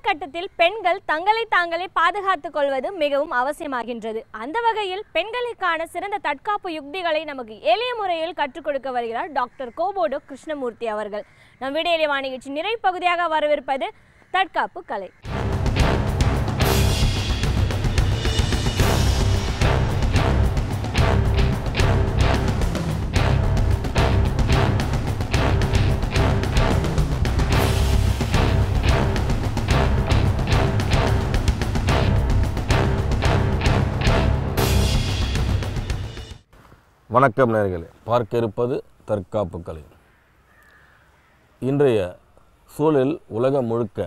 காலகட்டத்தில் பெண்கள் தங்களை தாங்களே பாதுகாத்துக் கொள்வது மிகவும் அவசியமாகின்றது அந்த வகையில் பெண்களுக்கான சிறந்த தற்காப்பு யுக்திகளை நமக்கு எளிய முறையில் கற்றுக் கொடுக்க வருகிறார் டாக்டர் கோபோடு கிருஷ்ணமூர்த்தி அவர்கள் நம் விடையிலே நிகழ்ச்சி நிறைவு பகுதியாக வரவிருப்பது தற்காப்பு கலை வணக்கம் நேர்களே பார்க்க இருப்பது தற்காப்பு கலை இன்றைய சூழலில் உலகம் முழுக்க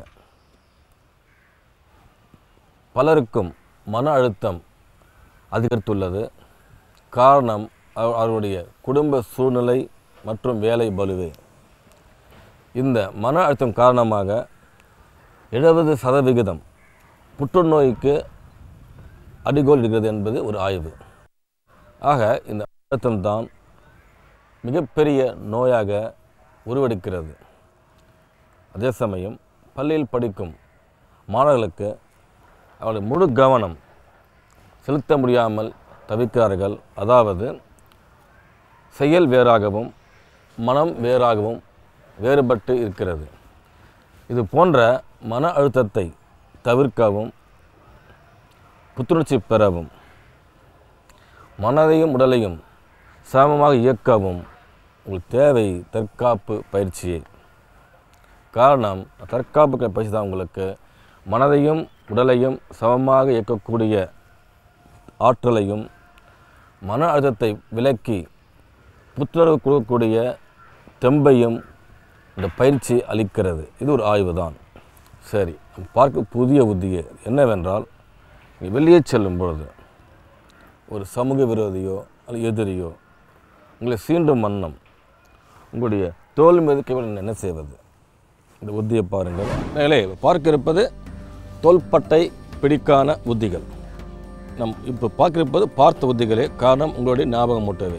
பலருக்கும் மன அழுத்தம் அதிகரித்துள்ளது காரணம் அவ- அவருடைய குடும்ப சூழ்நிலை மற்றும் வேலை பலுவே இந்த மன அழுத்தம் காரணமாக எழுபது சதவிகிதம் புற்றுநோய்க்கு அடிகோல் இருக்கிறது என்பது ஒரு ஆய்வு ஆக இந்த அழுத்தம்தான் மிகப்பெரிய நோயாக உருவெடுக்கிறது அதே சமயம் பள்ளியில் படிக்கும் மாணவர்களுக்கு அவருடைய முழு கவனம் செலுத்த முடியாமல் தவிக்கிறார்கள் அதாவது செயல் வேறாகவும் மனம் வேறாகவும் வேறுபட்டு இருக்கிறது இது போன்ற மன அழுத்தத்தை தவிர்க்கவும் புத்துணர்ச்சி பெறவும் மனதையும் உடலையும் சமமாக இயக்கவும் உங்களுக்கு தேவை தற்காப்பு பயிற்சியை காரணம் தற்காப்பு க- பயிற்சி தான் உங்களுக்கு மனதையும் உடலையும் சமமாக இயக்கக்கூடிய ஆற்றலையும் மன அழுத்தத்தை விலக்கி புத்துணர்வு கொடுக்கக்கூடிய தெம்பையும் இந்த பயிற்சி அளிக்கிறது இது ஒரு ஆய்வு தான் சரி பார்க்க புதிய புத்திய என்னவென்றால் நீ வெளியே செல்லும் பொழுது ஒரு சமூக விரோதியோ அல்லது எதிரியோ உங்களை சீண்டும் வண்ணம் உங்களுடைய தோல் மீது கைவிட என்ன செய்வது இந்த புத்தியை பாருங்கள் நேயர்களே, பார்க்க இருப்பது தோள்பட்டை பிடிக்கான புத்திகள் நம் இப்போ பார்க்க இருப்பது பார்த்த புத்திகளே காரணம் உங்களுடைய ஞாபகம் மூட்டவே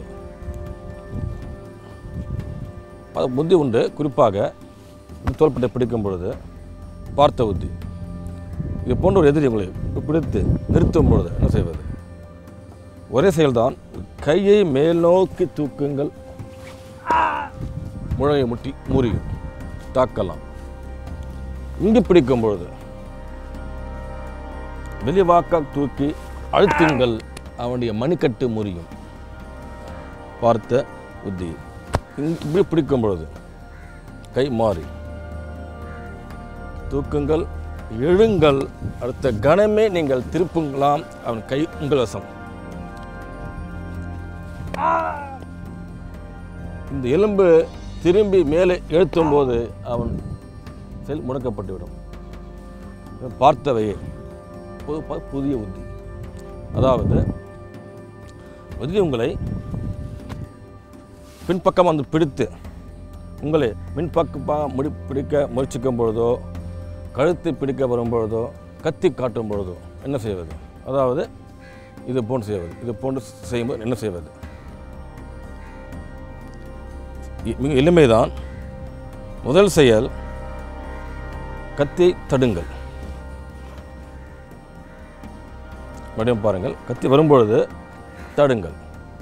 பல புத்தி உண்டு குறிப்பாக இந்த தோள்பட்டை பிடிக்கும் பொழுது பார்த்த புத்தி இது போன்ற ஒரு எதிரி உங்களை பிடித்து நிறுத்தும் பொழுது என்ன செய்வது ஒரே செயல்தான் கையை மேல் நோக்கி தூக்குங்கள் முழங்கை முட்டி முறியும் தாக்கலாம் இங்கு பிடிக்கும் பொழுது வெளிவாக்க தூக்கி அழுத்துங்கள் அவனுடைய மணிக்கட்டு முறியும் பார்த்த புத்தி இங்க- இப்படி பிடிக்கும் பொழுது கை மாறி தூக்குங்கள் எழுங்கள் அடுத்த கணமே நீங்கள் திருப்புங்களாம் அவன் கை உங்கள் வசம் இந்த எலும்பு திரும்பி மேலே எழுத்தும் போது அவன் செல் முடக்கப்பட்டுவிடும் பார்த்தவையே புது ப- புதிய புத்தி அதாவது புத்தி உங்களை பின்பக்கம் வந்து பிடித்து உங்களை மின்பக்கமாக முடி பிடிக்க முயற்சிக்கும் பொழுதோ கழுத்தை பிடிக்க வரும் பொழுதோ கத்தி காட்டும் பொழுதோ என்ன செய்வது அதாவது இது போன்று செய்வது இது போன்று செய்யும்போது என்ன செய்வது இ- மிக எளிமைதான் முதல் செயல் கத்தியை தடுங்கள் மறுபடியும் பாருங்கள் கத்தி வரும்பொழுது தடுங்கள்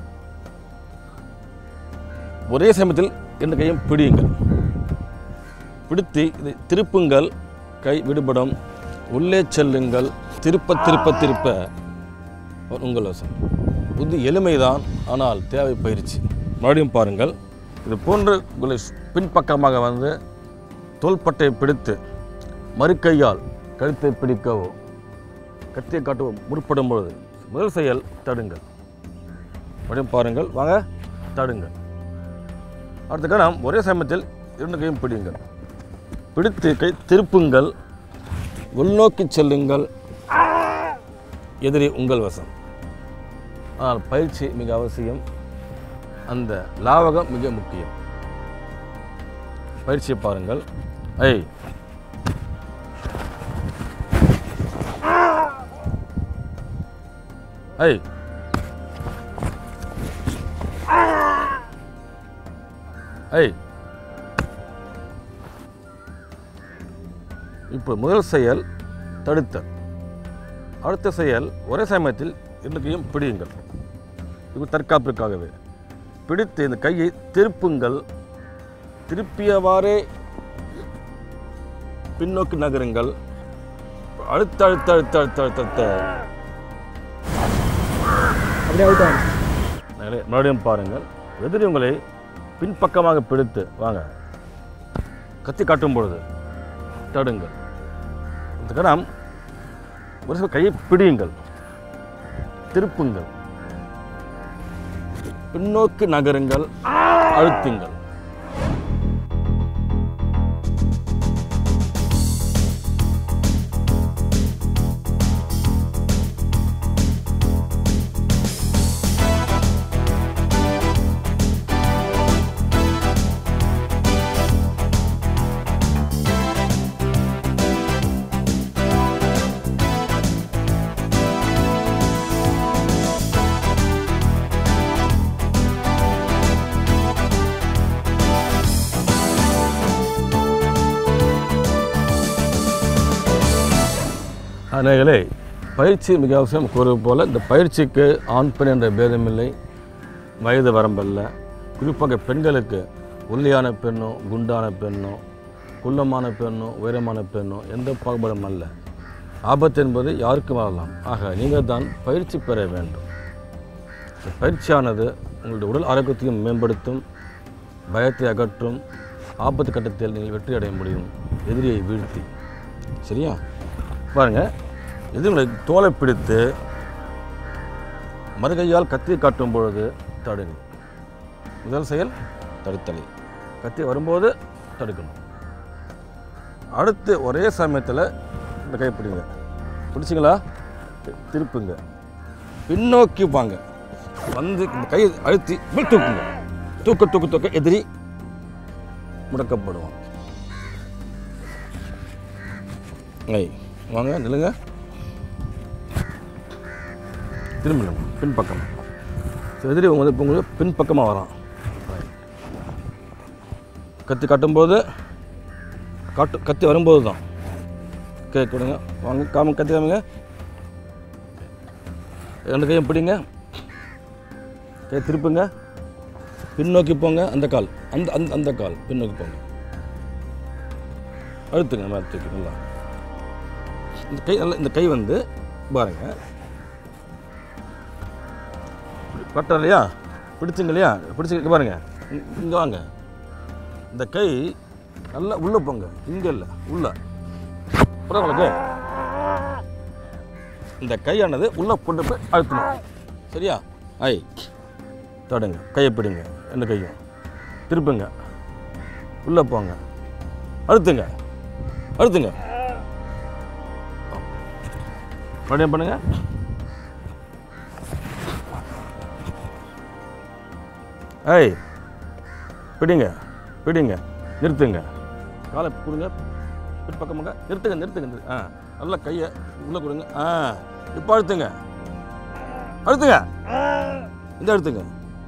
ஒரே சமயத்தில் இரண்டு கையும் பிடியுங்கள் பிடித்து இதை திருப்புங்கள் கை விடுபடும் உள்ளே செல்லுங்கள் திருப்ப திருப்ப திருப்ப உங்கள் வசம் புத்தி எளிமைதான் ஆனால் தேவை பயிற்சி மறுபடியும் பாருங்கள் இது போன்று உங்களை பின்பக்கமாக வந்து தோள்பட்டை பிடித்து மறுக்கையால் கழுத்தை பிடிக்கவோ கத்தியை காட்டவோ முற்படும் பொழுது முதல் செயல் தடுங்கள் மறுபடியும் பாருங்கள் வாங்க தடுங்கள் அடுத்த கணம் ஒரே சமயத்தில் இரண்டு கையும் பிடியுங்கள் பிடித்து கை திருப்புங்கள் உள்நோக்கி செல்லுங்கள் எதிரி உங்கள் வசம் ஆனால் பயிற்சி மிக அவசியம் அந்த லாவகம் மிக முக்கியம் பயிற்சியை பாருங்கள் ஐ ஐ ஐ இப்போ முதல் செயல் தடுத்தல் அடுத்த செயல் ஒரே சமயத்தில் இரண்டையும் பிடியுங்கள் இது தற்காப்பிற்காகவே பிடித்து இந்த கையை திருப்புங்கள் திருப்பியவாறே பின்னோக்கி நகருங்கள் அழுத்த அழுத்த அழுத்த அழுத்த அழுத்த அழுத்த அப்படியே அவுட் ஆகும் நேரே மறுபடியும் பாருங்கள் எதிரி உங்களை பின்பக்கமாக பிடித்து வாங்க கத்தி காட்டும் பொழுது தடுங்கள் இந்த கணம் ஒரு சில கையை பிடியுங்கள் திருப்புங்கள் பின்னோக்கி நகருங்கள் அழுத்துங்கள் அநேகளே பயிற்சி மிக அவசியம் கூறுவது போல இந்த பயிற்சிக்கு ஆண் பெண் என்ற பேதமில்லை வயது வரம்பல்ல குறிப்பாக பெண்களுக்கு ஒல்லியான பெண்ணோ குண்டான பெண்ணோ குள்ளமான பெண்ணோ உயரமான பெண்ணோ எந்த பாகுபாடும் அல்ல ஆபத்து என்பது யாருக்கும் வரலாம் ஆக நீங்கள் தான் பயிற்சி பெற வேண்டும் இந்த பயிற்சியானது உங்களுடைய உடல் ஆரோக்கியத்தையும் மேம்படுத்தும் பயத்தை அகற்றும் ஆபத்து கட்டத்தில் நீங்கள் வெற்றி அடைய முடியும் எதிரியை வீழ்த்தி சரியா பாருங்கள் எதிரிகளை தோலை பிடித்து மறுகையால் கத்தி காட்டும் பொழுது தடுங்க முதல் செயல் தடுத்தலை கத்தி வரும்போது தடுக்கணும் அடுத்து ஒரே சமயத்தில் இந்த கை பிடிங்க பிடிச்சிங்களா தி- திருப்புங்க பின்னோக்கி வாங்க வந்து இந்த கையை அழுத்தி மேல் தூக்குங்க தூக்க தூக்க தூக்க எதிரி முடக்கப்படுவான் ஐ வாங்க நில்லுங்க திரும்பணும் பின்பக்கம் ஸோ எதிரி உங்க வந்து இப்போ உங்களுக்கு பின்பக்கமாக வரான் கத்தி காட்டும்போது காட்டு கத்தி வரும்போது தான் கே கொடுங்க வாங்க காம கத்தி காமிங்க ரெண்டு கையும் பிடிங்க கை திருப்புங்க பின்னோக்கி போங்க அந்த கால் அந்த அந்த அந்த கால் பின்னோக்கி போங்க அழுத்துங்க மேலே தூக்கி நல்லா இந்த கை நல்லா இந்த கை வந்து பாருங்க பட்டம் இல்லையா பிடிச்சுங்க இல்லையா பிடிச்சி இங்க பாருங்க இங்கே வாங்க இந்த கை நல்லா உள்ளே போங்க இங்கே இல்லை உள்ள அப்புறம் உங்களுக்கு இந்த கையானது உள்ளே கொண்டு போய் அழுத்தணும் சரியா ஐ தொடங்க கையை பிடிங்க ரெண்டு கையும் திருப்புங்க உள்ளே போங்க அழுத்துங்க அழுத்துங்க மறுபடியும் பண்ணுங்க ஏய் பிடிங்க பிடிங்க நிறுத்துங்க காலை கொடுங்க பிற்பக்கமாக நிறுத்துங்க நிறுத்துங்க நிறு- ஆ நல்லா கையை உள்ளே கொடுங்க ஆ இப்போ அழுத்துங்க அழுத்துங்க இந்த அழுத்துங்க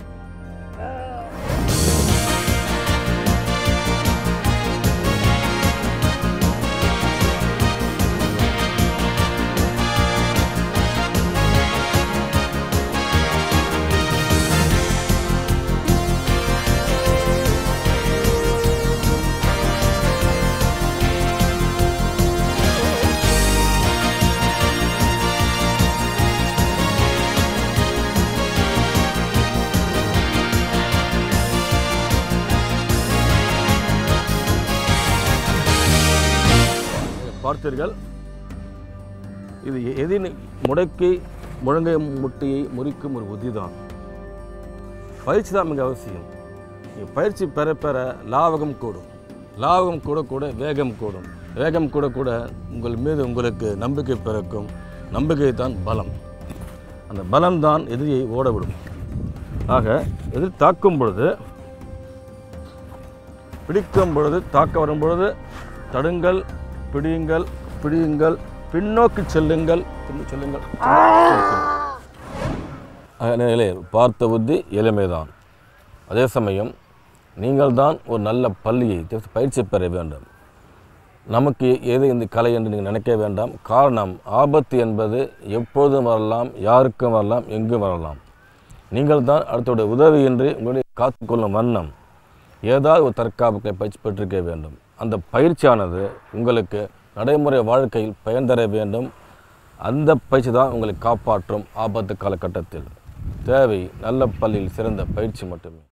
பார்த்தீர்கள் இது எதிர் முடக்கி முழங்கை முட்டியை முறிக்கும் ஒரு உத்திதான் பயிற்சி தான் மிக அவசியம் நீங்க பயிற்சி பெற பெற லாவகம் கூடும் லாவகம் கூட கூட வேகம் கூடும் வேகம் கூட கூட உங்கள் மீது உங்களுக்கு நம்பிக்கை பிறக்கும் நம்பிக்கை தான் பலம் அந்த பலம் தான் எதிரியை ஓடவிடும் ஆக எதிர் தாக்கும் பொழுது பிடிக்கும் பொழுது தாக்க வரும் பொழுது தடுங்கள் பிடியுங்கள் பிடியுங்கள் பின்னோக்கி செல்லுங்கள் பின்னோக்கி செல்லுங்கள் அதனாலே பார்த்த புத்தி எளிமைதான் அதே சமயம் நீங்கள் தான் ஒரு நல்ல பள்ளியை பயிற்சி பெற வேண்டும் நமக்கு எது இந்த கலை என்று நீங்கள் நினைக்க வேண்டாம் காரணம் ஆபத்து என்பது எப்போதும் வரலாம் யாருக்கும் வரலாம் எங்கும் வரலாம் நீங்கள் தான் அடுத்தோடைய உதவியின்றி உங்களுடைய காத்துக்கொள்ளும் வண்ணம் ஏதாவது ஒரு தற்காப்புகளை பயிற்சி பெற்றிருக்க வேண்டும் அந்த பயிற்சியானது உங்களுக்கு நடைமுறை வாழ்க்கையில் பயன் தர வேண்டும் அந்த பயிற்சி தான் உங்களை காப்பாற்றும் ஆபத்து காலகட்டத்தில் தேவை நல்ல பள்ளியில் சிறந்த பயிற்சி மட்டுமே